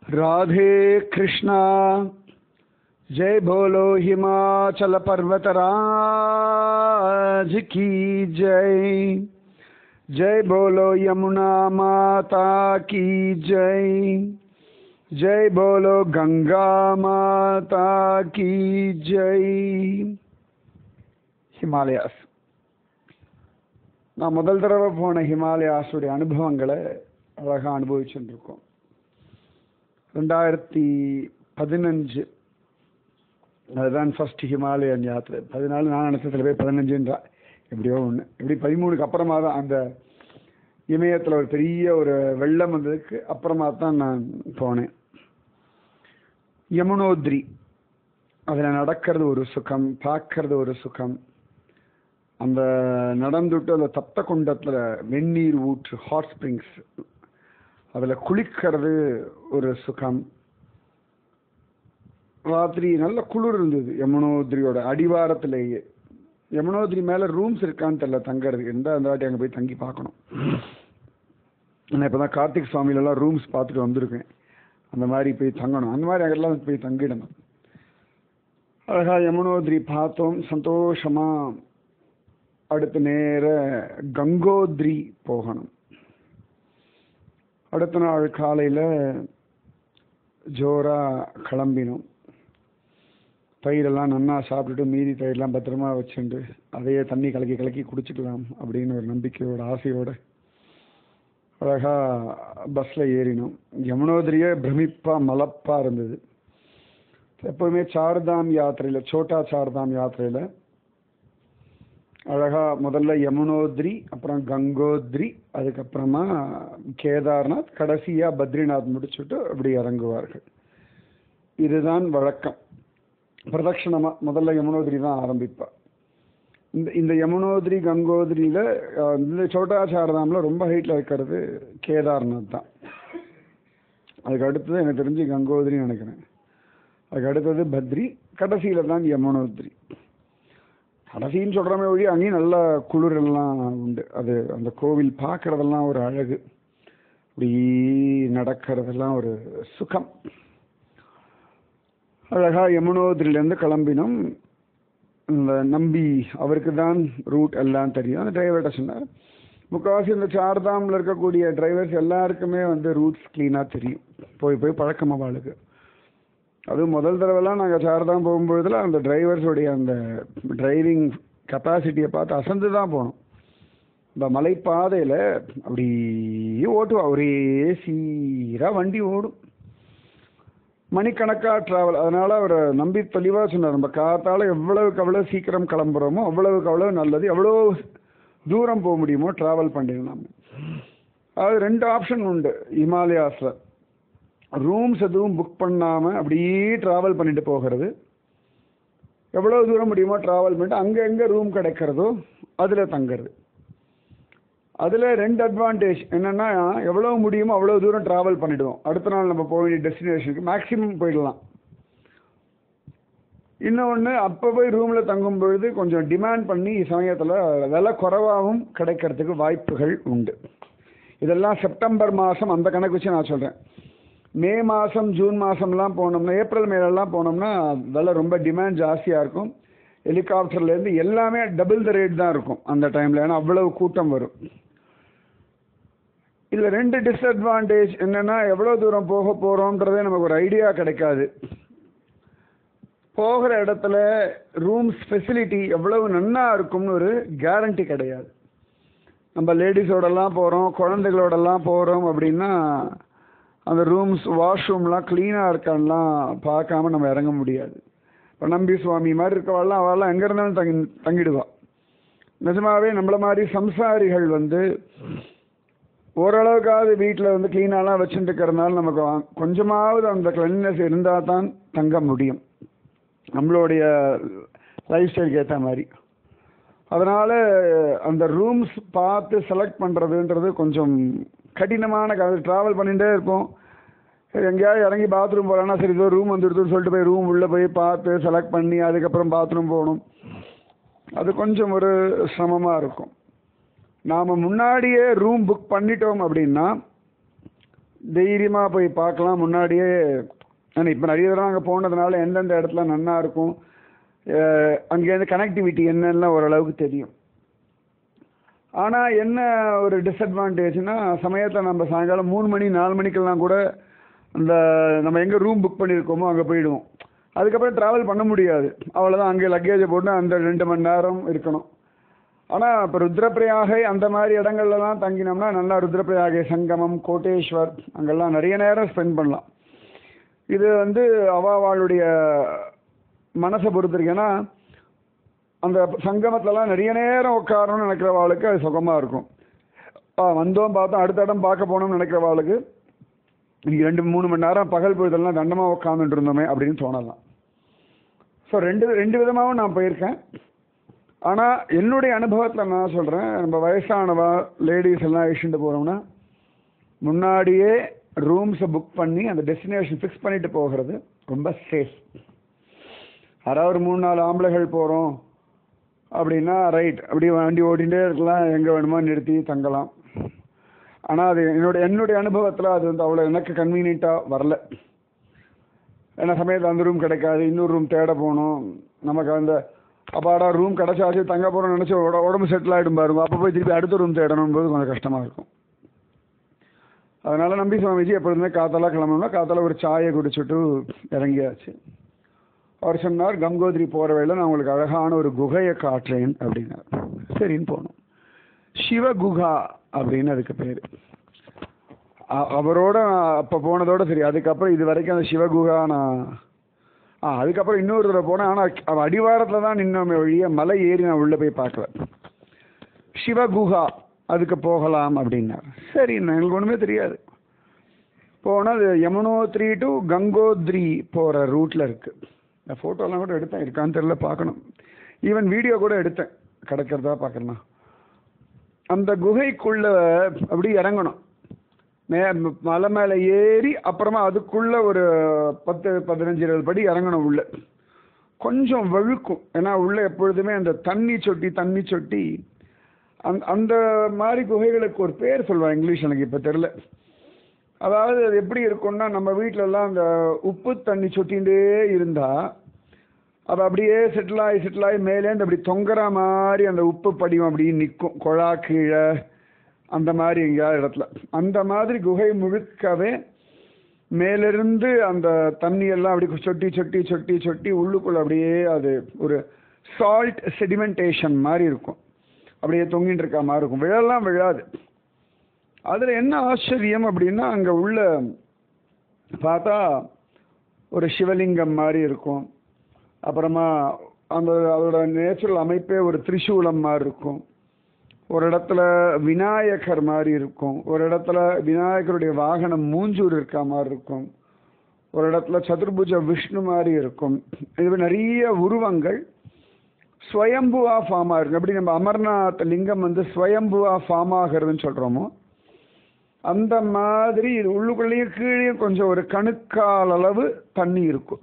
राधे कृष्णा जय बोलो हिमाचल पर्वतराज की जय जय बोलो यमुना माता की जय जय बोलो गंगा माता की जय ஹிமாலயாஸ் நான் முதல் தடவை போன ஹிமாலயாஸுடைய அனுபவங்களை அழகாக அனுபவிச்சுட்டு இருக்கோம் ரெண்டாயிரத்தி பதினஞ்சு அதுதான் ஃபர்ஸ்ட் ஹிமாலயன் யாத்திரை பதினாலு நான் நினச்சதுல போய் பதினஞ்சுன்றா எப்படியோ ஒன்று இப்படி பதிமூணுக்கு அப்புறமா தான் அந்த இமயத்தில் ஒரு பெரிய ஒரு வெள்ளம் வந்ததுக்கு அப்புறமா தான் நான் போனேன் யமுனோத்ரி அதில் நடக்கிறது ஒரு சுகம் பார்க்கறது ஒரு சுகம் அந்த நடந்துட்டு அந்த தப்த குண்டத்தில் வெந்நீர் ஊற்று ஹாட் ஸ்ப்ரிங்ஸ் அதில் குளிக்கிறது ஒரு சுகம் ராத்திரி நல்ல குளிர் இருந்தது யமுனோத்ரியோட அடிவாரத்திலேயே யமுனோத்ரி மேலே ரூம்ஸ் இருக்கான்னு தெரியல தங்கறதுக்கு எந்த அந்த வாட்டி அங்கே போய் தங்கி பார்க்கணும் நான் இப்போ தான் கார்த்திக் சுவாமியிலலாம் ரூம்ஸ் பார்த்துட்டு வந்திருக்கேன் அந்த மாதிரி போய் தங்கணும் அந்த மாதிரி அங்கெல்லாம் போய் தங்கிடணும் அழகா யமுனோத்ரி பார்த்தோம் சந்தோஷமா அடுத்த நேர கங்கோத்ரி போகணும் அடுத்த நாள் காலையில் ஜோரா கிளம்பினோம் தயிரெல்லாம் நன்னா சாப்பிட்டுட்டு மீதி தயிரெல்லாம் பத்திரமா வச்சுட்டு அதையே தண்ணி கலக்கி கலக்கி குடிச்சுக்கலாம் அப்படின்னு ஒரு நம்பிக்கையோட ஆசையோட அழகா பஸ்ஸில் ஏறினோம் யமுனோதிரியே பிரமிப்பா மலப்பா இருந்தது எப்பவுமே சார்தாம் யாத்திரையில் சோட்டா சார்தாம் யாத்திரையில் அழகா முதல்ல யமுனோத்ரி அப்புறம் கங்கோத்ரி அதுக்கப்புறமா கேதார்நாத் கடைசியா பத்ரிநாத் முடிச்சுட்டு அப்படி இறங்குவார்கள் இதுதான் வழக்கம் பிரதட்சணமா முதல்ல யமுனோத்ரி தான் ஆரம்பிப்பா இந்த இந்த யமுனோத்ரி கங்கோத்ரியில அஹ், இந்த சோட்டா சாரதாமில் ரொம்ப ஹைட்ல இருக்கிறது கேதார்நாத் தான் அதுக்கு அடுத்தது எனக்கு தெரிஞ்சு கங்கோத்ரின்னு நினைக்கிறேன் அதுக்கு அடுத்தது பத்ரி கடைசியில தான் யமுனோத்ரி கடைசின்னு சொல்கிறோமே ஒழி அங்கேயும் நல்ல குளிர் எல்லாம் உண்டு அது அந்த கோவில் பார்க்கறதெல்லாம் ஒரு அழகு இப்படி நடக்கிறதெல்லாம் ஒரு சுகம் அழகா யமுனோத்ரிலேருந்து கிளம்பினோம் இந்த நம்பி அவருக்கு தான் ரூட் எல்லாம் தெரியும் அந்த டிரைவர்கிட்ட சொன்னார் முக்கால்வாசி இந்த சார்தாமில் இருக்கக்கூடிய டிரைவர்ஸ் எல்லாருக்குமே வந்து ரூட்ஸ் க்ளீனாக தெரியும் போய் போய் பழக்கம் அவளுக்கு அதுவும் முதல் தடவைலாம் நாங்கள் சாரதாம் போகும்பொழுதுல அந்த டிரைவர்ஸுடைய அந்த டிரைவிங் கெப்பாசிட்டியை பார்த்து அசந்து தான் போனோம் இந்த மலைப்பாதையில் அப்படி ஓட்டுவா ஒரே சீராக வண்டி ஓடும் மணிக்கணக்காக ட்ராவல் அதனால் அவர் நம்பி தெளிவாக சொன்னார் நம்ம காத்தால எவ்வளவுக்கு எவ்வளோ சீக்கிரம் கிளம்புறோமோ அவ்வளவுக்கு அவ்வளோ நல்லது எவ்வளோ தூரம் போக முடியுமோ ட்ராவல் பண்ணிடலாம் அது ரெண்டு ஆப்ஷன் உண்டு ஹிமாலயாஸில் ரூம்ஸ் எதுவும் புக் பண்ணாமல் அப்படியே ட்ராவல் பண்ணிட்டு போகிறது எவ்வளோ தூரம் முடியுமோ ட்ராவல் பண்ணிட்டு அங்கே எங்கே ரூம் கிடைக்கிறதோ அதில் தங்குறது அதில் ரெண்டு அட்வான்டேஜ் என்னென்னா எவ்வளோ முடியுமோ அவ்வளோ தூரம் ட்ராவல் பண்ணிடுவோம் அடுத்த நாள் நம்ம போக வேண்டிய டெஸ்டினேஷனுக்கு மேக்ஸிமம் போயிடலாம் இன்னொன்று அப்போ போய் ரூமில் தங்கும் பொழுது கொஞ்சம் டிமாண்ட் பண்ணி சமயத்தில் விலை குறைவாகவும் கிடைக்கிறதுக்கு வாய்ப்புகள் உண்டு இதெல்லாம் செப்டம்பர் மாதம் அந்த கணக்கு வச்சு நான் சொல்கிறேன் மே மாதம் ஜூன் மாதம்லாம் போனோம்னா ஏப்ரல் மேலெல்லாம் போனோம்னா விலை ரொம்ப டிமாண்ட் ஜாஸ்தியாக இருக்கும் ஹெலிகாப்டர்லேருந்து எல்லாமே டபுள் த ரேட் தான் இருக்கும் அந்த டைமில் ஏன்னா அவ்வளவு கூட்டம் வரும் இதில் ரெண்டு டிஸ்அட்வான்டேஜ் என்னென்னா எவ்வளோ தூரம் போக போகிறோன்றதே நமக்கு ஒரு ஐடியா கிடைக்காது போகிற இடத்துல ரூம்ஸ் ஃபெசிலிட்டி எவ்வளவு நன்னா இருக்கும்னு ஒரு கேரண்டி கிடையாது நம்ம லேடிஸோடலாம் போகிறோம் குழந்தைகளோடலாம் போகிறோம் அப்படின்னா அந்த ரூம்ஸ் வாஷ்ரூம்லாம் க்ளீனாக இருக்கான்லாம் பார்க்காம நம்ம இறங்க முடியாது இப்போ நம்பி சுவாமி மாதிரி இருக்கவாள்லாம் அவள்லாம் எங்கே இருந்தாலும் தங்கி தங்கிடுவா நிஜமாவே நம்மள மாதிரி சம்சாரிகள் வந்து ஓரளவுக்காவது வீட்டில் வந்து க்ளீனாலாம் வச்சுட்டு இருக்கிறதுனால நமக்கு வா- கொஞ்சமாவது அந்த கிளீனஸ் இருந்தால் தான் தங்க முடியும் நம்மளுடைய லைஃப் ஸ்டைலுக்கு ஏற்ற மாதிரி அதனால் அந்த ரூம்ஸ் பார்த்து செலக்ட் பண்ணுறதுன்றது கொஞ்சம் கடினமான ட்ராவல் பண்ணிகிட்டே இருப்போம் சரி எங்கேயாவது இறங்கி பாத்ரூம் போகலான்னா சரி இதோ ரூம் வந்துடுதுன்னு சொல்லிட்டு போய் ரூம் உள்ளே போய் பார்த்து செலக்ட் பண்ணி அதுக்கப்புறம் பாத்ரூம் போகணும் அது கொஞ்சம் ஒரு சிரமமாக இருக்கும் நாம் முன்னாடியே ரூம் புக் பண்ணிட்டோம் அப்படின்னா தைரியமாக போய் பார்க்கலாம் முன்னாடியே ஆனால் இப்போ நிறைய தடவை அங்கே போனதுனால எந்தெந்த இடத்துல நன்னா இருக்கும் அஹ் அங்கேருந்து கனெக்டிவிட்டி என்னெல்லாம் ஓரளவுக்கு தெரியும் ஆனால் என்ன ஒரு டிஸ்அட்வான்டேஜ்னா சமயத்தில் நம்ம சாயங்காலம் மூணு மணி நாலு மணிக்கெல்லாம் கூட அந்த நம்ம எங்கே ரூம் புக் பண்ணியிருக்கோமோ அங்கே போயிடுவோம் அதுக்கப்புறம் ட்ராவல் பண்ண முடியாது அவ்வளோதான் அங்கே லக்கேஜை போட்டு அந்த ரெண்டு மணி நேரம் இருக்கணும் ஆனால் இப்போ ருத்ரப்பிரயாகை அந்த மாதிரி இடங்கள்லாம் தங்கினோம்னா நல்லா ருத்ரப்பிரயாகை சங்கமம் கோட்டேஸ்வர் அங்கெல்லாம் நிறைய நேரம் ஸ்பெண்ட் பண்ணலாம் இது வந்து அவாவாளுடைய மனசை பொறுத்திருக்கு ஏன்னா அந்த சங்கமத்துலலாம் நிறைய நேரம் உட்காரணும்னு நினைக்கிறவாளுக்கு அது சுகமாக இருக்கும் ஆ, வந்தோம் பார்த்தோம் அடுத்த இடம் பார்க்க போனோம்னு நினைக்கிறவாளுக்கு இன்னைக்கு ரெண்டு மூணு மணி நேரம் பகல் பொழுதெல்லாம் தண்டமாக உட்காந்துட்டு இருந்தோமே அப்படின்னு தோணலாம் ஸோ ரெண்டு ரெண்டு விதமாகவும் நான் போயிருக்கேன் ஆனால் என்னுடைய அனுபவத்தில் நான் சொல்கிறேன் நம்ம வயசானவா லேடிஸ் எல்லாம் அழிச்சுட்டு போகிறோம்னா முன்னாடியே ரூம்ஸை புக் பண்ணி அந்த டெஸ்டினேஷன் ஃபிக்ஸ் பண்ணிட்டு போகிறது ரொம்ப சேஃப் யாராவது ஒரு மூணு நாலு ஆம்பளைகள் போகிறோம் அப்படின்னா ரைட் அப்படியே வண்டி ஓட்டிகிட்டே இருக்கலாம் எங்கே வேணுமோ நிறுத்தி தங்கலாம் ஆனால் அது என்னுடைய என்னுடைய அனுபவத்தில் அது வந்து அவ்வளோ எனக்கு கன்வீனியண்ட்டாக வரல ஏன்னா சமயத்தில் அந்த ரூம் கிடைக்காது இன்னொரு ரூம் தேட போகணும் நமக்கு அந்த அப்பாடா ரூம் கிடைச்சாச்சு தங்க போகிறோம்னு நினச்சி உட உடம்பு செட்டில் ஆகிடும் பாருங்க அப்போ போய் திருப்பி அடுத்த ரூம் தேடணும் போது கொஞ்சம் கஷ்டமாக இருக்கும் அதனால நம்பி சுவாமிஜி எப்பொழுதுமே காத்தால கிளம்பணும்னா காத்தால ஒரு சாயை குடிச்சிட்டு இறங்கியாச்சு அவர் சொன்னார் கங்கோத்ரி போகிற வேளை நான் உங்களுக்கு அழகான ஒரு குகையை காட்டுறேன் அப்படின்னார் சரின்னு போனோம் சிவகுகா அப்படின்னு அதுக்கு பேர் அவரோட அப்போ போனதோட சரி அதுக்கப்புறம் இது வரைக்கும் அந்த சிவகுகா நான் ஆ அதுக்கப்புறம் இன்னொரு தடவை போனேன் ஆனால் அவன் அடிவாரத்தில் தான் நின்னோமே ஒழிய மலை ஏறி நான் உள்ளே போய் பார்க்கல சிவகுகா அதுக்கு போகலாம் அப்படின்னார் சரி எங்களுக்கு ஒன்றுமே தெரியாது போனால் அது யமுனோத்ரி டு கங்கோத்ரி போகிற ரூட்டில் இருக்குது நான் ஃபோட்டோலாம் கூட எடுத்தேன் இருக்கான்னு தெரியல பார்க்கணும் ஈவன் வீடியோ கூட எடுத்தேன் கிடைக்கிறதா பார்க்கறேன்னா அந்த குகைக்குள்ள அப்படி இறங்கணும் மே மலை மேலே ஏறி அப்புறமா அதுக்குள்ள ஒரு பத்து பதினஞ்சு இருபது படி இறங்கணும் உள்ள கொஞ்சம் வழுக்கும் ஏன்னா உள்ள எப்பொழுதுமே அந்த தண்ணி சொட்டி தண்ணி சொட்டி அந் அந்த மாதிரி குகைகளுக்கு ஒரு பேர் சொல்லுவாங்க இங்கிலீஷ் எனக்கு இப்போ தெரில அதாவது அது எப்படி இருக்கும்னா நம்ம வீட்டிலலாம் அந்த உப்பு தண்ணி சொட்டிகிட்டே இருந்தால் அது அப்படியே செட்டில் ஆகி செட்டில் ஆகி மேலேருந்து அப்படி தொங்குற மாதிரி அந்த உப்பு படிவம் அப்படியே நிற்கும் குழா கீழே அந்த மாதிரி எங்கேயாவது இடத்துல அந்த மாதிரி குகை முழுக்கவே மேலிருந்து அந்த தண்ணி எல்லாம் அப்படி சொட்டி சொட்டி சொட்டி சொட்டி உள்ளுக்குள்ள அப்படியே அது ஒரு சால்ட் செடிமெண்டேஷன் மாதிரி இருக்கும் அப்படியே தொங்கிட்டு இருக்க மாதிரி இருக்கும் விழலாம் விழாது அதில் என்ன ஆச்சரியம் அப்படின்னா அங்கே உள்ள பார்த்தா ஒரு சிவலிங்கம் மாதிரி இருக்கும் அப்புறமா அந்த அதோட நேச்சுரல் அமைப்பே ஒரு திரிசூலம் மாதிரி இருக்கும் ஒரு இடத்துல விநாயகர் மாதிரி இருக்கும் ஒரு இடத்துல விநாயகருடைய வாகனம் மூஞ்சூர் இருக்க மாதிரி இருக்கும் ஒரு இடத்துல சதுர்புஜ விஷ்ணு மாதிரி இருக்கும் இது நிறைய உருவங்கள் ஸ்வயம்புவா ஃபார்ம் ஆகிருக்கும் எப்படி நம்ம அமர்நாத் லிங்கம் வந்து ஸ்வயம்புவா ஃபார்ம் ஆகிறதுன்னு சொல்கிறோமோ அந்த மாதிரி இது உள்ளுக்குள்ளேயும் கீழேயும் கொஞ்சம் ஒரு கணுக்கால் அளவு தண்ணி இருக்கும்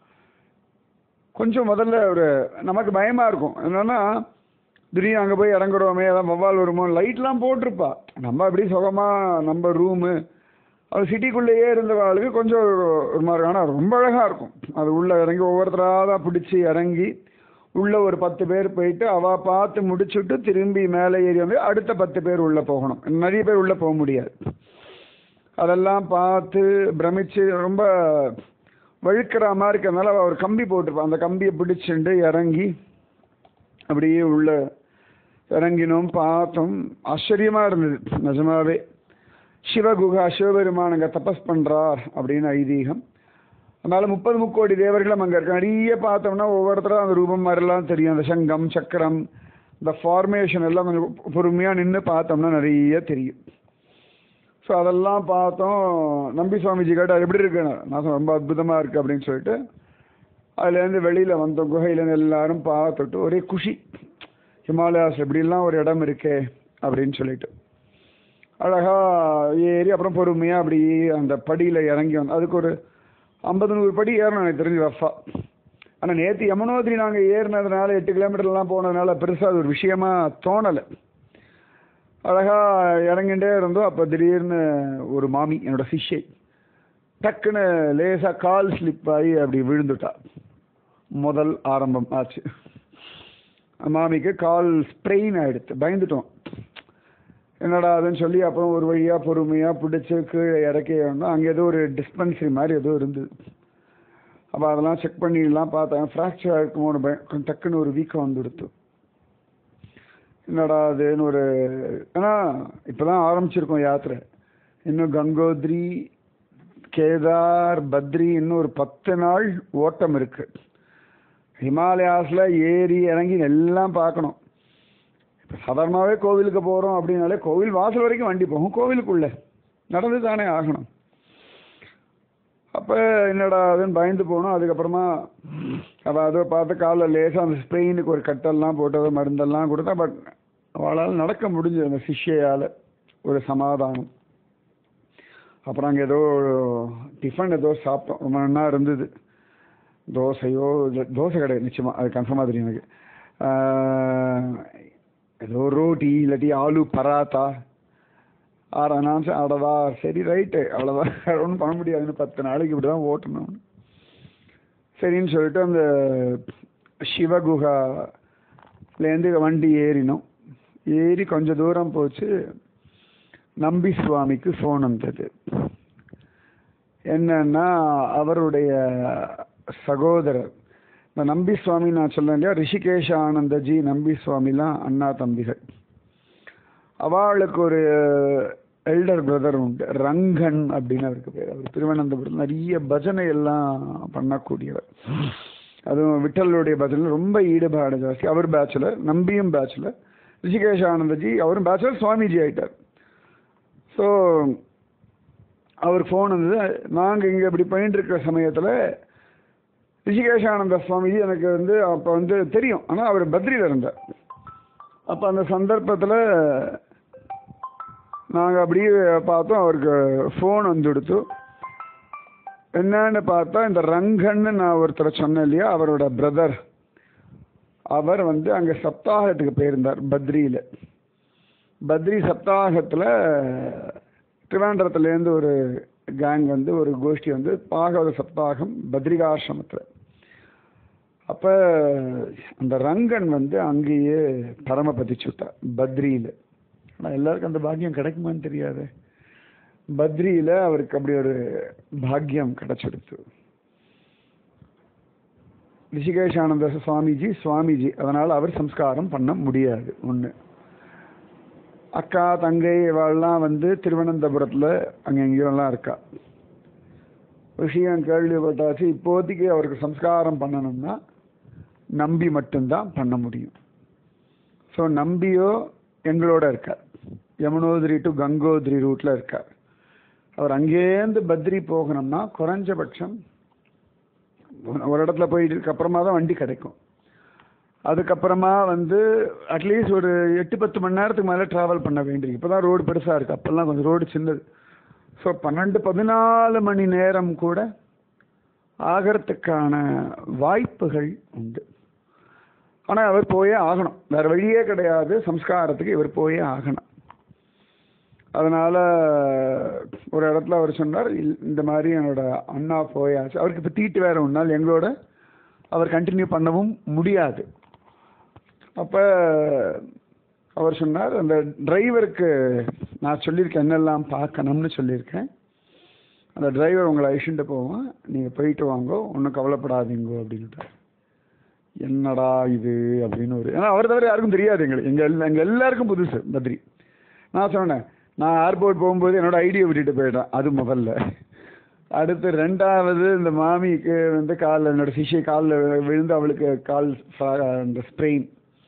கொஞ்சம் முதல்ல ஒரு நமக்கு பயமாக இருக்கும் என்னன்னா திடீர்னு அங்கே போய் இறங்குறோமே அதான் வவ்வால் வருமோ லைட்லாம் போட்டிருப்பா நம்ம அப்படி சுகமாக நம்ம ரூமு அது சிட்டிக்குள்ளேயே இருந்தவர்களுக்கு கொஞ்சம் ஒரு மாதிரி ஆனால் ரொம்ப அழகாக இருக்கும் அது உள்ளே இறங்கி ஒவ்வொருத்தராக தான் பிடிச்சி இறங்கி உள்ளே ஒரு பத்து பேர் போயிட்டு அவள் பார்த்து முடிச்சுட்டு திரும்பி மேலே ஏறி வந்து அடுத்த பத்து பேர் உள்ளே போகணும் நிறைய பேர் உள்ளே போக முடியாது அதெல்லாம் பார்த்து பிரமிச்சு ரொம்ப வழுக்கிற மாதிரி இருக்கிறதுனால அவள் ஒரு கம்பி போட்டிருப்பான் அந்த கம்பியை பிடிச்சிண்டு இறங்கி அப்படியே உள்ள இறங்கினோம் பார்த்தோம் ஆச்சரியமாக இருந்தது நிஜமாவே சிவகுகா சிவபெருமான் அங்கே தபஸ் பண்ணுறார் அப்படின்னு ஐதீகம் அதனால் முப்பது முக்கோடி தேவர்களும் அங்கே இருக்கு நிறைய பார்த்தோம்னா ஒவ்வொருத்தரும் அந்த ரூபம் மாதிரிலாம் தெரியும் அந்த சங்கம் சக்கரம் இந்த ஃபார்மேஷன் எல்லாம் கொஞ்சம் பொறுமையாக நின்று பார்த்தோம்னா நிறைய தெரியும் ஸோ அதெல்லாம் பார்த்தோம் நம்பி சுவாமிஜி கேட்டார் எப்படி இருக்குன்னு நான் சொன்னேன் ரொம்ப அற்புதமாக இருக்குது அப்படின்னு சொல்லிட்டு அதுலேருந்து வெளியில் வந்தோம் குகையிலேருந்து எல்லாரும் பார்த்துட்டு ஒரே குஷி ஹிமாலயாஸ் எப்படிலாம் ஒரு இடம் இருக்கே அப்படின்னு சொல்லிட்டு அழகாக ஏறி அப்புறம் பொறுமையாக அப்படி அந்த படியில் இறங்கி வந்து அதுக்கு ஒரு ஐம்பது நூறு படி ஏறணும் எனக்கு தெரிஞ்சு ரஃபா ஆனால் நேற்று யமுனோத்ரி நாங்கள் ஏறினதுனால எட்டு கிலோமீட்டர்லாம் போனதுனால பெருசாக அது ஒரு விஷயமா தோணலை அழகா இறங்கிட்டே இருந்தோம் அப்போ திடீர்னு ஒரு மாமி என்னோட சிஷ்யை டக்குன்னு லேசா கால் ஸ்லிப் ஆகி அப்படி விழுந்துட்டா முதல் ஆரம்பம் ஆச்சு மாமிக்கு கால் ஸ்ப்ரெயின் ஆயிடுச்சு பயந்துட்டோம் என்னடா அதுன்னு சொல்லி அப்புறம் ஒரு வழியாக பொறுமையாக பிடிச்சி கீழே இறக்கி வந்தோம் அங்கே ஏதோ ஒரு டிஸ்பென்சரி மாதிரி ஏதோ இருந்தது அப்போ அதெல்லாம் செக் பண்ணிடலாம் பார்த்தேன் ஃப்ராக்சர் ஆகிருக்குமோன்னு பயம் கொஞ்சம் டக்குன்னு ஒரு வீக்கம் வந்து கொடுத்து என்னடா அதுன்னு ஒரு ஏன்னா இப்போ தான் ஆரம்பிச்சிருக்கோம் யாத்திரை இன்னும் கங்கோத்ரி கேதார் பத்ரி இன்னும் ஒரு பத்து நாள் ஓட்டம் இருக்கு ஹிமாலயாஸில் ஏறி இறங்கி எல்லாம் பார்க்கணும் இப்போ சாதாரணமாகவே கோவிலுக்கு போகிறோம் அப்படின்னாலே கோவில் வாசல் வரைக்கும் வண்டி போகும் கோவிலுக்குள்ளே நடந்து தானே ஆகணும் அப்போ என்னடா அதுன்னு பயந்து போனோம் அதுக்கப்புறமா அவள் அதை பார்த்து காலில் லேசாக அந்த ஸ்பெயினுக்கு ஒரு கட்டெல்லாம் போட்டு அதை மருந்தெல்லாம் கொடுத்தா பட் அவளால் நடக்க முடிஞ்சது அந்த சிஷ்யையால் ஒரு சமாதானம் அப்புறம் அங்கே ஏதோ டிஃபன் ஏதோ சாப்பிட்டோம் ரொம்ப நல்லா இருந்தது தோசையோ இல்லை தோசை கிடையாது நிச்சயமாக அது கன்ஃபார்மாக தெரியும் எனக்கு ஆஹ், ஏதோ ரோட்டி இல்லாட்டி ஆலு பராத்தா ஆறா நான் அடவா சரி ரைட்டு அவ்வளோதான் ஒன்றும் பண்ண முடியாதுன்னு பத்து நாளைக்கு இப்படி தான் ஓட்டணும் சரின்னு சொல்லிட்டு அந்த சிவகுகாலேருந்து வண்டி ஏறினோம் ஏறி கொஞ்சம் தூரம் போச்சு நம்பி சுவாமிக்கு ஃபோன் வந்தது என்னன்னா அவருடைய சகோதரர் இந்த நம்பி சுவாமி நான் சொல்றேன் இல்லையா ரிஷிகேஷ ஆனந்தஜி நம்பி சுவாமிலாம் அண்ணா தம்பிகள் அவளுக்கு ஒரு எல்டர் பிரதர் உண்டு ரங்கன் அப்படின்னு அவருக்கு பேர் அவர் திருவனந்தபுரத்தில் நிறைய பஜனை எல்லாம் பண்ணக்கூடியவர் அதுவும் விட்டலுடைய பஜனை ரொம்ப ஈடுபாடு ஜாஸ்தி அவர் பேச்சுலர் நம்பியும் பேச்சுலர் ரிஷிகேஷ ஆனந்தஜி அவரும் பேச்சுலர் சுவாமிஜி ஆயிட்டார் ஸோ அவர் ஃபோன் வந்தது நாங்கள் இங்கே இப்படி பண்ணிட்டு இருக்கிற சமயத்தில் ரிஷிகேஷானந்த சுவாமிஜி எனக்கு வந்து அப்போ வந்து தெரியும் ஆனால் அவர் பத்ரியில் இருந்தார் அப்போ அந்த சந்தர்ப்பத்தில் நாங்கள் அப்படியே பார்த்தோம் அவருக்கு ஃபோன் வந்து கொடுத்து என்னன்னு பார்த்தா இந்த ரங்கன்னு நான் ஒருத்தரை சொன்னேன் இல்லையா அவரோட பிரதர் அவர் வந்து அங்கே சப்தாகத்துக்கு போயிருந்தார் பத்ரியில் பத்ரி சப்தாகத்தில் திருவாண்டரத்துலேருந்து ஒரு கேங் வந்து ஒரு கோஷ்டி வந்து பாகவத சப்தாகம் பத்ரிகாசிரமத்தில் அப்போ அந்த ரங்கன் வந்து அங்கேயே பரமபதிச்சு விட்டார் பத்ரியில் ஆனால் எல்லாருக்கும் அந்த பாக்கியம் கிடைக்குமான்னு தெரியாது பத்ரியில் அவருக்கு அப்படி ஒரு பாக்கியம் கிடைச்சிடுச்சு ரிஷிகேஷானந்த சுவாமிஜி சுவாமிஜி அதனால் அவர் சம்ஸ்காரம் பண்ண முடியாது ஒன்று அக்கா தங்கை இவாள்லாம் வந்து திருவனந்தபுரத்தில் அங்கே எங்கேயோலாம் இருக்கா விஷயம் கேள்விப்பட்டாச்சு இப்போதைக்கு அவருக்கு சம்ஸ்காரம் பண்ணணும்னா நம்பி மட்டும்தான் பண்ண முடியும் ஸோ நம்பியோ எங்களோட இருக்கார் யமுனோதிரி டு கங்கோதிரி ரூட்டில் இருக்கார் அவர் அங்கேருந்து பத்ரி போகணும்னா குறைஞ்சபட்சம் ஒரு இடத்துல போயிட்டு அப்புறமா தான் வண்டி கிடைக்கும் அதுக்கப்புறமா வந்து அட்லீஸ்ட் ஒரு எட்டு பத்து மணி நேரத்துக்கு மேலே ட்ராவல் பண்ண வேண்டியிருக்கு இப்போ தான் ரோடு பெருசாக இருக்குது அப்போல்லாம் கொஞ்சம் ரோடு சின்னது ஸோ பன்னெண்டு பதினாலு மணி நேரம் கூட ஆகிறதுக்கான வாய்ப்புகள் உண்டு ஆனால் அவர் போயே ஆகணும் வேறு வழியே கிடையாது சம்ஸ்காரத்துக்கு இவர் போயே ஆகணும் அதனால் ஒரு இடத்துல அவர் சொன்னார் "இல்- இந்த மாதிரி என்னோட அண்ணா போயாச்சு அவருக்கு இப்போ தீட்டு வேறு ஒன்றால் எங்களோட அவர் கண்டினியூ பண்ணவும் முடியாது அப்போ அவர் சொன்னார் அந்த டிரைவருக்கு நான் சொல்லியிருக்கேன் என்னெல்லாம் பார்க்கணும்னு சொல்லியிருக்கேன் அந்த டிரைவர் உங்களை அழிச்சுட்டு போவான் நீங்கள் போயிட்டு வாங்கோ ஒன்றும் கவலைப்படாதீங்கோ அப்படின்ட்டார் என்னடா இது அப்படின்னு ஒரு ஏன்னா அவர் தவிர யாருக்கும் தெரியாது எங்களுக்கு எங்கள் எல்லா எங்கள் எல்லாருக்கும் புதுசு பத்ரி நான் சொன்னேன் நான் ஏர்போர்ட் போகும்போது என்னோட ஐடியை விட்டுட்டு போயிட்டேன் அது முதல்ல அடுத்து ரெண்டாவது இந்த மாமிக்கு வந்து காலில் என்னோட சிஷியை காலில் விழுந்து அவளுக்கு கால் ஃப்ரா- இந்த ஸ்ப்ரெயின்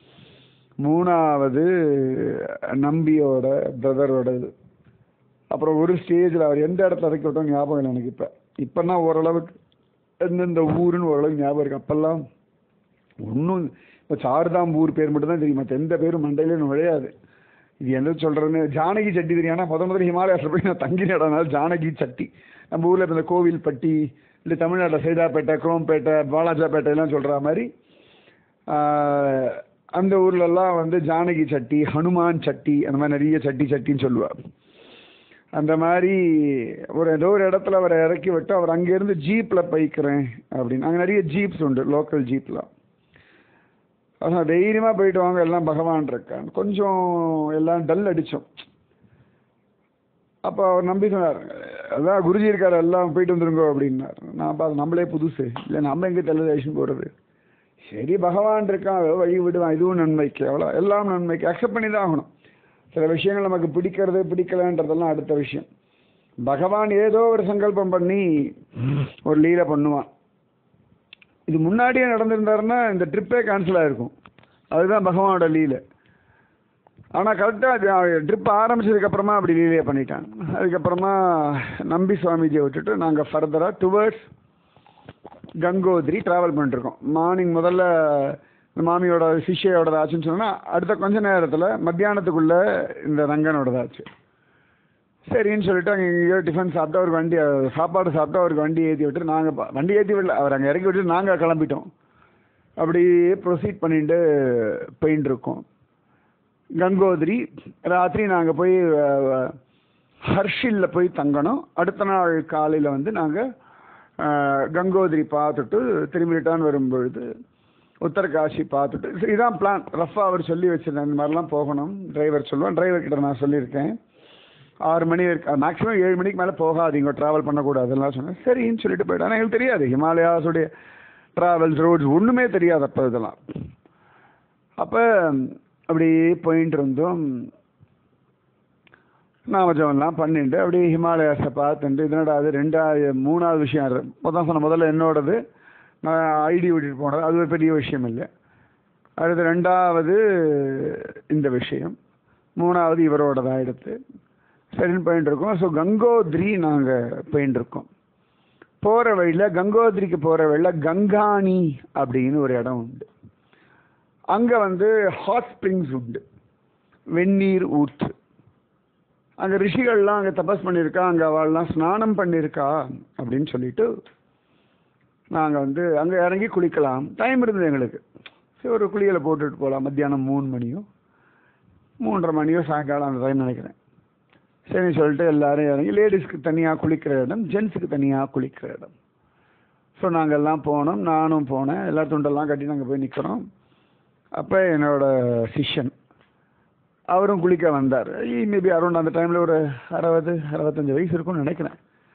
மூணாவது நம்பியோட பிரதரோட இது அப்புறம் ஒரு ஸ்டேஜில் அவர் எந்த இடத்துல இறக்கி விட்டோம் ஞாபகம் இல்லை எனக்கு இப்போ இப்போனா ஓரளவுக்கு எந்தெந்த ஊருன்னு ஓரளவுக்கு ஞாபகம் இருக்கு அப்போல்லாம் ஒன்றும் இப்போ சாரதாம் ஊர் பேர் மட்டும் தான் தெரியும் மற்ற எந்த பேரும் மண்டையில நுழையாது இது எந்த சொல்கிறேன்னு ஜானகி சட்டி தெரியானா முத முதல்ல ஹிமாலயாஸில் போய் நான் தங்கி நடனால ஜானகி சட்டி நம்ம ஊரில் இப்போ இந்த கோவில்பட்டி இல்லை தமிழ்நாட்டில் சைதாப்பேட்டை குரோம்பேட்டை வாலாஜாப்பேட்டை எல்லாம் சொல்கிற மாதிரி ஆஹ், அந்த ஊர்ல எல்லாம் வந்து ஜானகி சட்டி ஹனுமான் சட்டி அந்த மாதிரி நிறைய சட்டி சட்டின்னு சொல்லுவா அந்த மாதிரி ஒரு ஏதோ ஒரு இடத்துல அவரை இறக்கி விட்டு அவர் அங்கேருந்து ஜீப்பில் போய்க்கிறேன் அப்படின்னு அங்கே நிறைய ஜீப்ஸ் உண்டு லோக்கல் ஜீப்லாம் அதான் தைரியமாக போயிட்டு வாங்க எல்லாம் பகவான் இருக்கான் கொஞ்சம் எல்லாம் டல் அடித்தோம் அப்போ அவர் நம்பி சொன்னார் அதான் குருஜி இருக்காரு எல்லாம் போயிட்டு வந்துருங்க அப்படின்னார் நான் பார்த்து நம்மளே புதுசு இல்லை நம்ம எங்கே டெலிவிஷன் போகிறது சரி பகவான் இருக்கான் ஏதோ வழி விடுவான் இதுவும் நன்மைக்கு அவ்வளோ எல்லாம் நன்மைக்கு அக்செப்ட் பண்ணி தான் ஆகணும் சில விஷயங்கள் நமக்கு பிடிக்கிறது பிடிக்கலன்றதெல்லாம் அடுத்த விஷயம் பகவான் ஏதோ ஒரு சங்கல்பம் பண்ணி ஒரு லீலை பண்ணுவான் இது முன்னாடியே நடந்திருந்தாருன்னா இந்த ட்ரிப்பே கேன்சல் ஆயிருக்கும் அதுதான் பகவானோட லீலை ஆனால் கரெக்டாக ட்ரிப் ஆரம்பிச்சதுக்கப்புறமா அப்படி லீலையை பண்ணிட்டான் அதுக்கப்புறமா நம்பி சுவாமிஜியை விட்டுட்டு நாங்கள் ஃபர்தராக டுவர்ட்ஸ் கங்கோத்ரி ட்ராவல் பண்ணிட்டுருக்கோம் மார்னிங் முதல்ல இந்த மாமியோட சிஷ்யோட ஆச்சுன்னு சொன்னால் அடுத்த கொஞ்ச நேரத்தில் மத்தியானத்துக்குள்ளே இந்த ரங்கனோடதாச்சு சரின்னு சொல்லிட்டு அங்கே எங்கேயோ டிஃபன் சாப்பிட்டு அவருக்கு வண்டி சாப்பாடு சாப்பிட்டு அவருக்கு வண்டி ஏற்றி விட்டு நாங்கள் வண்டி ஏற்றி விடல அவர் அங்கே இறக்கி விட்டு நாங்கள் கிளம்பிட்டோம் அப்படியே ப்ரொசீட் பண்ணிட்டு போயின்னு இருக்கோம் கங்கோத்ரி ராத்திரி நாங்கள் போய் அஹ், ஹர்ஷில்ல போய் தங்கணும் அடுத்த நாள் காலையில் வந்து நாங்கள் கங்கோத்ரி பார்த்துட்டு திரும்பி ரிட்டர்ன் வரும்பொழுது உத்தரகாசி பார்த்துட்டு சரி, இதான் பிளான் ரஃபா அவர் சொல்லி வச்சிருந்தேன் இந்த மாதிரிலாம் போகணும் டிரைவர் சொல்லுவேன் டிரைவர் கிட்ட நான் சொல்லியிருக்கேன் ஆறு மணி வரைக்கும் மேக்ஸிமம் ஏழு மணிக்கு மேலே போகாதீங்க ட்ராவல் பண்ணக்கூடாது எல்லாம் சொன்னேன் சரின்னு சொல்லிட்டு போயிட்டேன் ஆனால் எங்களுக்கு தெரியாது ஹிமாலயாஸுடைய ட்ராவல்ஸ் ரோட்ஸ் ஒன்றுமே தெரியாது அப்போ இதெல்லாம் அப்போ அப்படியே போயிட்டு இருந்தோம் நாமஜம்லாம் பண்ணிட்டு அப்படியே ஹிமாலயாஸை பார்த்துட்டு இதனடா அது ரெண்டாவது மூணாவது விஷயம் அது மொத்தம் சொன்ன முதல்ல என்னோடது நான் ஐடி விட்டுட்டு போனது அது ஒரு பெரிய விஷயம் இல்லை அடுத்து ரெண்டாவது இந்த விஷயம் மூணாவது இவரோடதா எடுத்து சரின்னு போயிட்டு இருக்கோம் ஸோ கங்கோத்ரி நாங்கள் போயிட்டு இருக்கோம் போகிற வழியில் கங்கோத்ரிக்கு போகிற வழியில் கங்காணி அப்படின்னு ஒரு இடம் உண்டு அங்கே வந்து ஹாட் ஸ்ப்ரிங்ஸ் உண்டு வெந்நீர் ஊற்று அங்கே ரிஷிகள்லாம் அங்கே தபஸ் பண்ணியிருக்கா அங்கே அவள்லாம் ஸ்நானம் பண்ணியிருக்கா அப்படின்னு சொல்லிட்டு நாங்கள் வந்து அங்கே இறங்கி குளிக்கலாம் டைம் இருந்தது எங்களுக்கு சரி ஒரு குளியலை போட்டுட்டு போகலாம் மத்தியானம் மூணு மணியோ மூன்றரை மணியோ சாயங்காலம் அந்த டைம் நினைக்கிறேன் சரி சொல்லிட்டு எல்லாரும் இறங்கி லேடிஸ்க்கு தனியாக குளிக்கிற இடம் ஜென்ஸுக்கு தனியாக குளிக்கிற இடம் ஸோ நாங்கள் எல்லாம் போனோம் நானும் போனேன் எல்லா துண்டெல்லாம் கட்டி நாங்கள் போய் நிற்கிறோம் அப்போ என்னோட சிஷ்யன் அவரும் குளிக்க வந்தார் மேபி அரௌண்ட் அந்த டைமில் ஒரு அறுபது அறுபத்தஞ்சு வயசு இருக்கும்னு நினைக்கிறேன்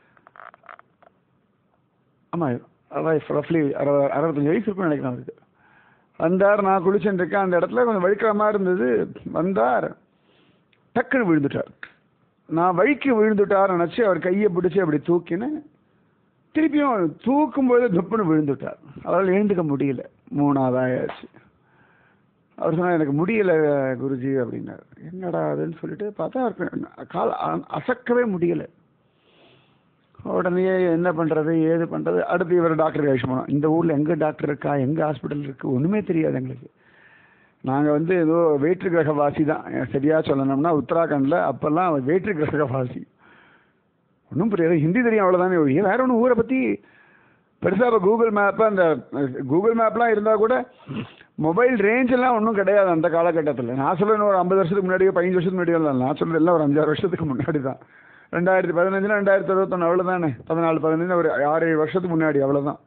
ஆமாம் ரஃப்லி அறுபது அறுபத்தஞ்சு வயசு இருக்கும்னு நினைக்கிறேன் அவருக்கு வந்தார் நான் குளிச்சுட்டு இருக்கேன் அந்த இடத்துல கொஞ்சம் வழிக்கிற மாதிரி இருந்தது வந்தார் டக்குன்னு விழுந்துட்டார் நான் வழிக்கு விழுந்துட்டார் நினச்சி அவர் கையை பிடிச்சி அப்படி தூக்கினேன் திருப்பியும் தூக்கும்போது துப்புன்னு விழுந்துட்டார் அவரால் எழுந்துக்க முடியல மூணாவது ஆயாச்சு அவர் சொன்னார் எனக்கு முடியல குருஜி அப்படின்னார் என்னடா அதுன்னு சொல்லிட்டு பார்த்தா அவருக்கு கால் அ- அசக்கவே முடியல உடனே என்ன பண்ணுறது ஏது பண்ணுறது அடுத்து இவர் டாக்டர் கழிச்சு போனோம் இந்த ஊரில் எங்கே டாக்டர் இருக்கா எங்கே ஹாஸ்பிட்டல் இருக்குது ஒன்றுமே தெரியாது எங்களுக்கு நாங்கள் வந்து ஏதோ வேற்று கிரகவாசி தான் சரியாக சொல்லணும்னா உத்தராகண்டில் அப்போல்லாம் வேற்று கிரகவாசி ஒன்றும் புரியாது ஹிந்தி தெரியும் அவ்வளோதானே ஒழிய வேற ஒன்றும் ஊரை பற்றி பெருசாக இப்போ கூகுள் மேப்பு அந்த கூகுள் மேப்லாம் இருந்தால் கூட மொபைல் ரேஞ்ச் எல்லாம் ஒன்றும் கிடையாது அந்த காலகட்டத்தில் நான் சொல்ல ஒரு ஐம்பது வருஷத்துக்கு முன்னாடியோ பதினஞ்சு வருஷத்துக்கு முன்னாடியோ இல்லை நான் சொல்றது எல்லாம் ஒரு அஞ்சாறு வருஷத்துக்கு முன்னாடி தான் ரெண்டாயிரத்தி பதினஞ்சுனா ரெண்டாயிரத்தி இருபத்தொன்று அவ்வளோதானே பதினாலு பதினஞ்சு ஒரு ஆறு ஏழு வருஷத்துக்கு முன்னாடி அவ்வளோதான்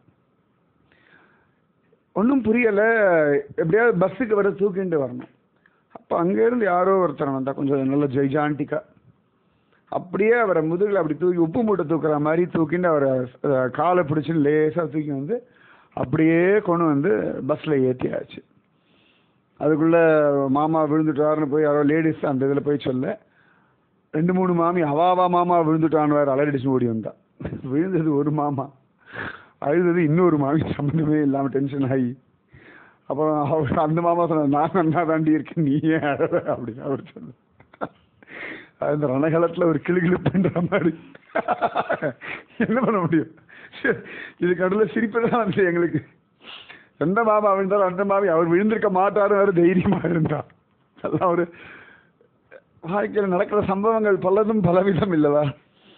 ஒன்றும் புரியலை எப்படியாவது பஸ்ஸுக்கு வர தூக்கிட்டு வரணும் அப்போ அங்கேருந்து யாரோ ஒருத்தர் வந்தா கொஞ்சம் நல்ல ஜெய்ஜாண்டிக்கா அப்படியே அவரை முதுகில் அப்படி தூக்கி உப்பு மூட்டை தூக்குற மாதிரி தூக்கிட்டு அவரை அஹ், காலை பிடிச்சின்னு லேசாக தூக்கி வந்து அப்படியே கொண்டு வந்து பஸ்ஸில் ஏற்றியாச்சு அதுக்குள்ளே மாமா விழுந்துட்டாருன்னு போய் யாரோ லேடிஸ் அந்த இதில் போய் சொல்ல ரெண்டு மூணு மாமி அவாவா மாமா விழுந்துட்டான்னு வேறு அலடிச்சு ஓடி வந்தா விழுந்தது ஒரு மாமா அழுதது இன்னொரு மாமி சம்மந்தமே இல்லாமல் டென்ஷன் ஆகி அப்புறம் அவர் அந்த மாமா சொன்னார் நான் நன்னா தாண்டி இருக்கேன் நீ ஏன் அழற?" அப்படின்னு அவர் சொன்னார் அந்த ரணகலத்தில் ஒரு கிளுகிளுப்புன்ற மாதிரி என்ன பண்ண முடியும் சரி, இதுக்கு நடுவில் சிரிப்பு தான் வந்து எங்களுக்கு எந்த மாமா விழுந்தாலும் அந்த மாமி அவர் விழுந்திருக்க மாட்டாரு வேறு தைரியமா இருந்தா அதெல்லாம் ஒரு வாழ்க்கையில் நடக்கிற சம்பவங்கள் பலதும் பலவிதம் இல்லவா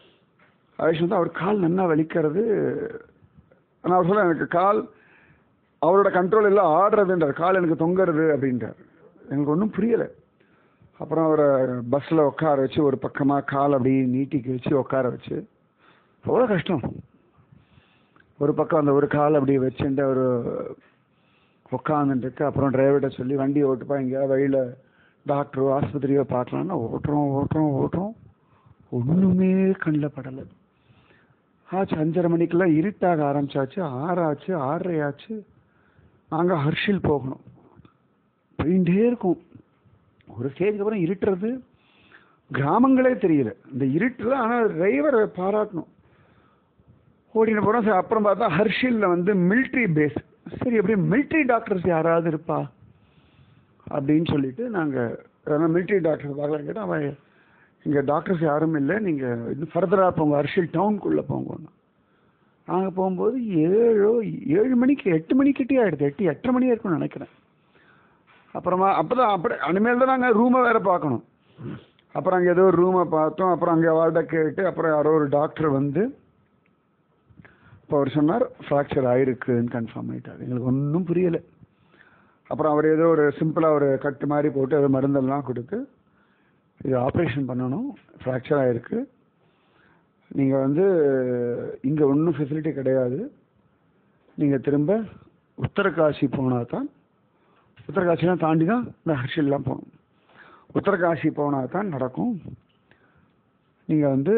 ஆயுஷ் வந்து அவர் கால் நன்னா வலிக்கிறது ஆனால் அவர் சொல்ல எனக்கு கால் அவரோட கண்ட்ரோல் எல்லாம் ஆடுறதுன்றார் கால் எனக்கு தொங்குறது அப்படின்றார் எனக்கு ஒன்றும் புரியலை அப்புறம் அவரை பஸ்ஸில் உட்கார வச்சு ஒரு பக்கமாக கால் அப்படி நீட்டிக்கு வச்சு உட்கார வச்சு அவ்வளோ கஷ்டம் ஒரு பக்கம் அந்த ஒரு கால் அப்படி வச்சுட்டு அவர் உட்காந்துட்டு அப்புறம் டிரைவர்கிட்ட சொல்லி வண்டி ஓட்டுப்பா எங்கேயாவது வழியில் டாக்டரோ ஆஸ்பத்திரியோ பார்க்கலான்னா ஓட்டுறோம் ஓட்டுறோம் ஓட்டுறோம் ஒன்றுமே கண்ணில் படலை ஆச்சு அஞ்சரை மணிக்கெல்லாம் இருட்டாக ஆரம்பிச்சாச்சு ஆறாச்சு ஆறரை ஆச்சு நாங்கள் ஹர்ஷில் போகணும் போயிட்டே இருக்கும் ஒரு ஸ்டேஜுக்கு அப்புறம் இருட்டுறது கிராமங்களே தெரியல இந்த இருட்டில் ஆனால் டிரைவரை பாராட்டணும் ஓடின போகிறோம் சரி அப்புறம் பார்த்தா ஹர்ஷிலில் வந்து மிலிட்ரி பேஸ் சரி அப்படியே மிலிட்ரி டாக்டர்ஸ் யாராவது இருப்பா அப்படின்னு சொல்லிட்டு நாங்கள் மிலிட்ரி டாக்டர் பார்க்கலாம் கேட்டால் அவன் இங்கே டாக்டர்ஸ் யாரும் இல்லை நீங்கள் இன்னும் ஃபர்தராக போங்க அர்ஷில் டவுனுக்குள்ளே போங்கன்னு நாங்கள் போகும்போது ஏழோ ஏழு மணிக்கு எட்டு மணிக்கிட்டே ஆகிடுது எட்டு எட்டரை மணி இருக்கும்னு நினைக்கிறேன் அப்புறமா அப்போ தான் அப்படி அனிமேல் தான் நாங்கள் ரூமை வேறு பார்க்கணும் அப்புறம் அங்கே ஏதோ ஒரு ரூமை பார்த்தோம் அப்புறம் அங்கே அவர்கிட்ட கேட்டு அப்புறம் யாரோ ஒரு டாக்டர் வந்து இப்போ அவர் சொன்னார் ஃப்ராக்சர் ஆயிருக்குன்னு கன்ஃபார்ம் ஆகிட்டார் எங்களுக்கு ஒன்றும் புரியலை அப்புறம் அவர் ஏதோ ஒரு சிம்பிளாக ஒரு கட்டு மாதிரி போட்டு ஏதோ மருந்தெல்லாம் கொடுத்து இது ஆப்ரேஷன் பண்ணணும் ஃப்ராக்சர் ஆகிருக்கு நீங்கள் வந்து இங்கே ஒன்றும் ஃபெசிலிட்டி கிடையாது நீங்கள் திரும்ப உத்தரகாசி போனால் தான் உத்தரகாசிலாம் தாண்டி தான் இந்த ஹர்ஷில்லாம் போகணும் உத்தரகாசி போனால் தான் நடக்கும் நீங்கள் வந்து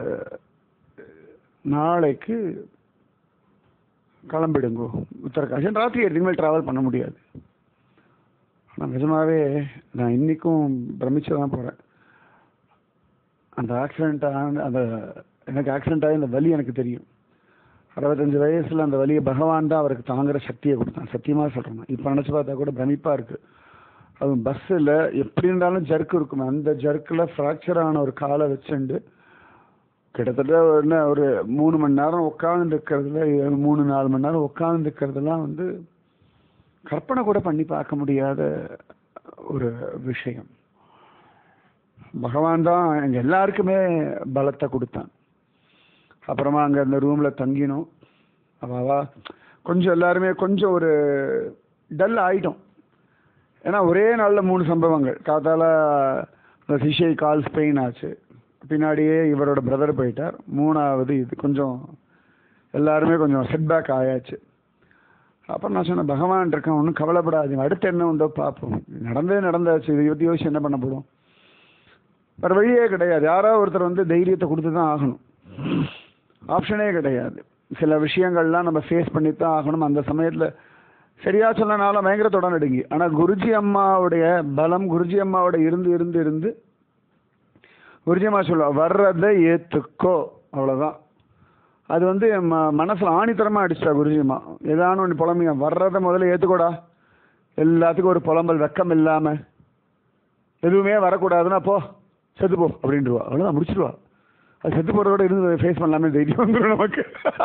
நாளைக்கு கிளம்பிடுங்கோ உத்தரகாசி ராத்திரி எதுக்கு மேல் ட்ராவல் பண்ண முடியாது ஆனால் நிஜமாவே நான் இன்றைக்கும் பிரமிச்சு தான் போகிறேன் அந்த ஆக்சிடெண்ட் ஆன அந்த எனக்கு ஆக்சிடென்ட் ஆகி அந்த வலி எனக்கு தெரியும் அறுபத்தஞ்சு வயசில் அந்த வலியை பகவான் தான் அவருக்கு தாங்குற சக்தியை கொடுத்தான் சத்தியமாக சொல்கிறேன் இப்போ நினச்சி பார்த்தா கூட பிரமிப்பாக இருக்குது அதுவும் பஸ்ஸில் எப்படி இருந்தாலும் ஜர்க்கு இருக்கும் அந்த ஜர்க்கில் ஃப்ராக்சர் ஆன ஒரு காலை வச்சுண்டு கிட்டத்தட்ட என்ன ஒரு மூணு மணி நேரம் உட்காந்து இருக்கிறதுல மூணு நாலு மணி நேரம் உட்காந்து இருக்கிறதுலாம் வந்து கற்பனை கூட பண்ணி பார்க்க முடியாத ஒரு விஷயம் பகவான் தான் எங்கள் எல்லாருக்குமே பலத்தை கொடுத்தான் அப்புறமா அங்கே அந்த ரூமில் தங்கினோம் அவாவா கொஞ்சம் எல்லாருமே கொஞ்சம் ஒரு டல் ஆகிட்டோம் ஏன்னா ஒரே நாளில் மூணு சம்பவங்கள் காத்தால அந்த சிஷை கால் ஸ்பெயின் ஆச்சு பின்னாடியே இவரோட பிரதர் போயிட்டார் மூணாவது இது கொஞ்சம் எல்லாருமே கொஞ்சம் செட்பேக் ஆயாச்சு அப்புறம் நான் சொன்னேன் பகவான் இருக்கேன் ஒன்றும் கவலைப்படாதீங்க அடுத்து என்ன உண்டோ பார்ப்போம் நடந்தே நடந்தாச்சு இதை பற்றி யோசிச்சு என்ன பண்ண போடும் வேறு வழியே கிடையாது யாராவது ஒருத்தர் வந்து தைரியத்தை கொடுத்து தான் ஆகணும் ஆப்ஷனே கிடையாது சில விஷயங்கள்லாம் நம்ம ஃபேஸ் பண்ணி தான் ஆகணும் அந்த சமயத்தில் சரியா சொன்னனால பயங்கரத்தோட நடுங்கி ஆனால் குருஜி அம்மாவுடைய பலம் குருஜி அம்மாவோட இருந்து இருந்து இருந்து குருஜி அம்மா சொல்லுவா வர்றதை ஏற்றுக்கோ அவ்வளோதான் அது வந்து ம மனசில் ஆணித்தரமாக அடிச்சிட்டா குருஜி அம்மா ஏதானு ஒன்று புலம்பிங்க வர்றதை முதல்ல ஏற்றுக்கோடா எல்லாத்துக்கும் ஒரு புலம்பல் வெக்கம் இல்லாமல் எதுவுமே வரக்கூடாதுன்னா போ செத்து போ அப்படின்ட்டுருவா அவ்வளோதான் முடிச்சிடுவா அது செத்து போகிறதோட இருந்து ஃபேஸ் பண்ணலாமே தைரியம் வந்துடும் நமக்கு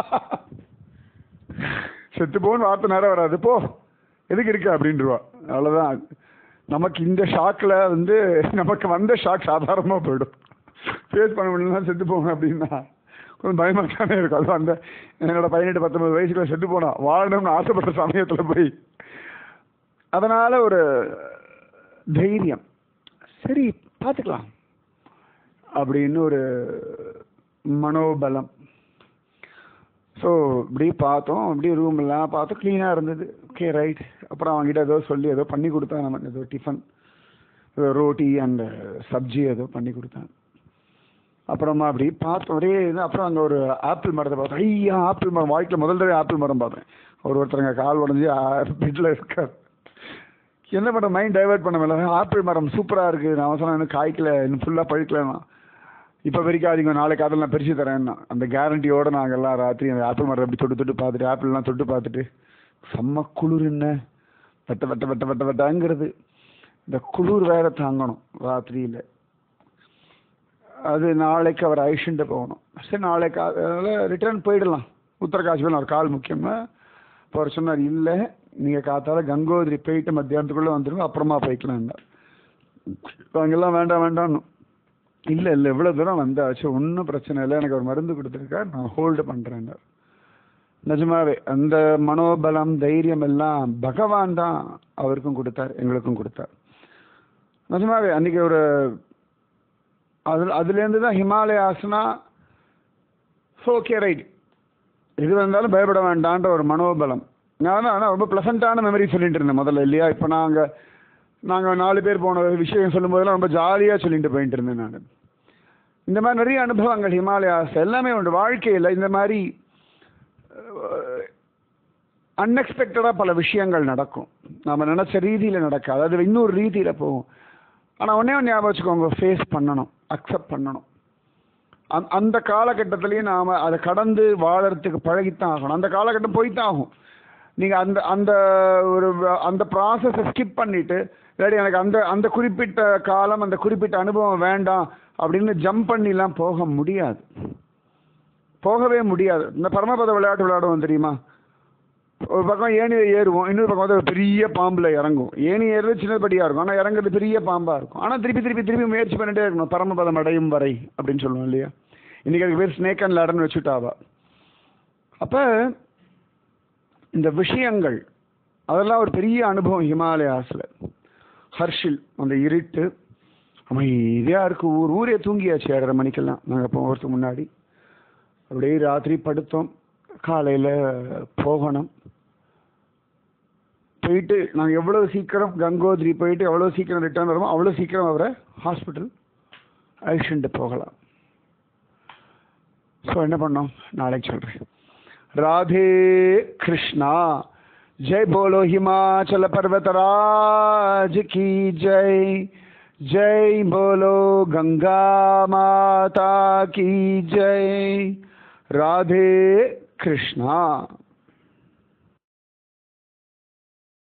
செத்து போன்னு வார்த்தை நேரம் வராது போ எதுக்கு இருக்க அப்படின்ட்டுருவா அவ்வளோதான் நமக்கு இந்த ஷாக்கில் வந்து நமக்கு வந்த ஷாக் சாதாரணமாக போயிடும் ஃபேஸ் பண்ண முடியலன்னா செத்து போங்க அப்படின்னா கொஞ்சம் பயமாக தானே இருக்கும் அதுவும் அந்த என்னோட பதினெட்டு பத்தொன்பது வயசுக்குள்ள செத்து போனா வாழணும்னு ஆசைப்பட்ட சமயத்தில் போய் அதனால் ஒரு தைரியம் சரி பார்த்துக்கலாம் அப்படின்னு ஒரு மனோபலம் ஸோ இப்படி பார்த்தோம் அப்படியே ரூம் எல்லாம் பார்த்தோம் க்ளீனாக இருந்தது ஓகே ரைட் அப்புறம் அவங்ககிட்ட ஏதோ சொல்லி ஏதோ பண்ணி கொடுத்தா நமக்கு ஏதோ டிஃபன் ஏதோ ரோட்டி அண்ட் சப்ஜி ஏதோ பண்ணி கொடுத்தாங்க அப்புறமா அப்படி பார்த்தோம் ஒரே இது அப்புறம் அங்கே ஒரு ஆப்பிள் மரத்தை பார்த்தோம் ஐயா ஆப்பிள் மரம் வாழ்க்கையில் முதல் தடவை ஆப்பிள் மரம் பார்த்தேன் ஒரு ஒருத்தருங்க கால் உடஞ்சி பெட்டில் இருக்கார் என்ன பண்ண மைண்ட் டைவர்ட் பண்ண முடியல ஆப்பிள் மரம் சூப்பராக இருக்குது நான் சொன்னேன் இன்னும் காய்க்கல இன்னும் ஃபுல்லாக பழுக்கலன்னா இப்போ வரைக்காதீங்க நாளைக்கு அதில் நான் பிரித்து தரேன்னா அந்த கேரண்டியோடு நாங்கள் எல்லாம் ராத்திரி அந்த ஆப்பிள் மரம் அப்படி தொட்டு தொட்டு பார்த்துட்டு ஆப்பிள்லாம் தொட்டு பார்த்துட்டு செம்ம குளிர் என்ன வெட்ட வெட்ட வெட்ட வெட்ட வெட்டாங்கிறது இந்த குளிர் வேற தாங்கணும் ராத்திரியில் அது நாளைக்கு அவர் ஐஷன்ட்டு போகணும் சரி நாளைக்கு அதனால் ரிட்டர்ன் போயிடலாம் உத்தரகாசி போய் ஒரு கால் முக்கியமா இப்போ அவர் சொன்னார் இல்லை நீங்கள் காத்தால கங்கோதிரி போயிட்டு மத்தியானத்துக்குள்ளே வந்துடுங்க அப்புறமா போய்க்கலாம் அங்கெல்லாம் வேண்டாம் வேண்டாம்னு இல்லை இல்லை இவ்வளோ தூரம் வந்தாச்சு ஒன்றும் பிரச்சனை இல்லை எனக்கு ஒரு மருந்து கொடுத்துருக்கார் நான் ஹோல்டு பண்ணுறேன் நிஜமாவே அந்த மனோபலம் தைரியம் எல்லாம் பகவான் தான் அவருக்கும் கொடுத்தார் எங்களுக்கும் கொடுத்தார் நிஜமாவே அன்னைக்கு ஒரு அது அதுலேருந்து தான் ஹிமாலயாஸ்னா ஓகே ரைட் எது வந்தாலும் பயப்பட வேண்டான்ற ஒரு மனோபலம் நான் ஆனால் ரொம்ப ப்ளசண்ட்டான மெமரி சொல்லிட்டு இருந்தேன் முதல்ல இல்லையா இப்போ நாங்கள் நாங்கள் நாலு பேர் போன விஷயம் சொல்லும்போதெல்லாம் ரொம்ப ஜாலியாக சொல்லிட்டு போயிட்டு இருந்தேன் நான் இந்த மாதிரி நிறைய அனுபவங்கள் ஹிமாலயாஸ் எல்லாமே உண்டு வாழ்க்கையில் இந்த மாதிரி அன்எக்ஸ்பெக்டடாக பல விஷயங்கள் நடக்கும் நாம் நினச்ச ரீதியில் நடக்காது அது இன்னொரு ரீதியில் போகும் ஆனால் ஒன்றே ஒன்று ஞாபகம் வச்சுக்கோங்க ஃபேஸ் பண்ணணும் அக்செப்ட் பண்ணணும் அந் அந்த காலகட்டத்திலையும் நாம் அதை கடந்து வாழறதுக்கு பழகித்தான் ஆகணும் அந்த காலகட்டம் போய்த்தான் ஆகும் நீங்கள் அந்த அந்த ஒரு அந்த ப்ராசஸை ஸ்கிப் பண்ணிவிட்டு இல்லாட்டி எனக்கு அந்த அந்த குறிப்பிட்ட காலம் அந்த குறிப்பிட்ட அனுபவம் வேண்டாம் அப்படின்னு ஜம்ப் பண்ணிலாம் போக முடியாது போகவே முடியாது இந்த பரமபத விளையாட்டு விளையாடுவோம் தெரியுமா ஒரு பக்கம் ஏணியை ஏறுவோம் இன்னொரு பக்கம் வந்து ஒரு பெரிய பாம்பில் இறங்கும் ஏணி ஏறுறது சின்னபடியாக இருக்கும் ஆனால் இறங்குறது பெரிய பாம்பாக இருக்கும் ஆனால் திருப்பி திருப்பி திருப்பி முயற்சி பண்ணிட்டே இருக்கணும் பரமபதம் அடையும் வரை அப்படின்னு சொல்லுவோம் இல்லையா இன்றைக்கி அதுக்கு பேர் ஸ்னேக் அண்ட் லேடர்னு வச்சுட்டாவா அப்போ இந்த விஷயங்கள் அதெல்லாம் ஒரு பெரிய அனுபவம் ஹிமாலயாஸில் ஹர்ஷில் அந்த இருட்டு அமைதியாக இருக்கு ஊர் ஊரே தூங்கியாச்சு ஏழரை மணிக்கெல்லாம் நாங்கள் போகிறதுக்கு முன்னாடி அப்படியே ராத்திரி படுத்தோம் காலையில் போகணும் போயிட்டு நாங்கள் எவ்வளோ சீக்கிரம் கங்கோத்ரி போயிட்டு எவ்வளோ சீக்கிரம் ரிட்டர்ன் வருமோ அவ்வளோ சீக்கிரம் அவரை ஹாஸ்பிட்டல் அழிச்சுட்டு போகலாம் ஸோ என்ன பண்ணோம் நாளைக்கு சொல்கிறேன் ராதே கிருஷ்ணா जय बोलो हिमाचल पर्वतराज की जय जय बोलो गंगा माता की जय राधे कृष्णा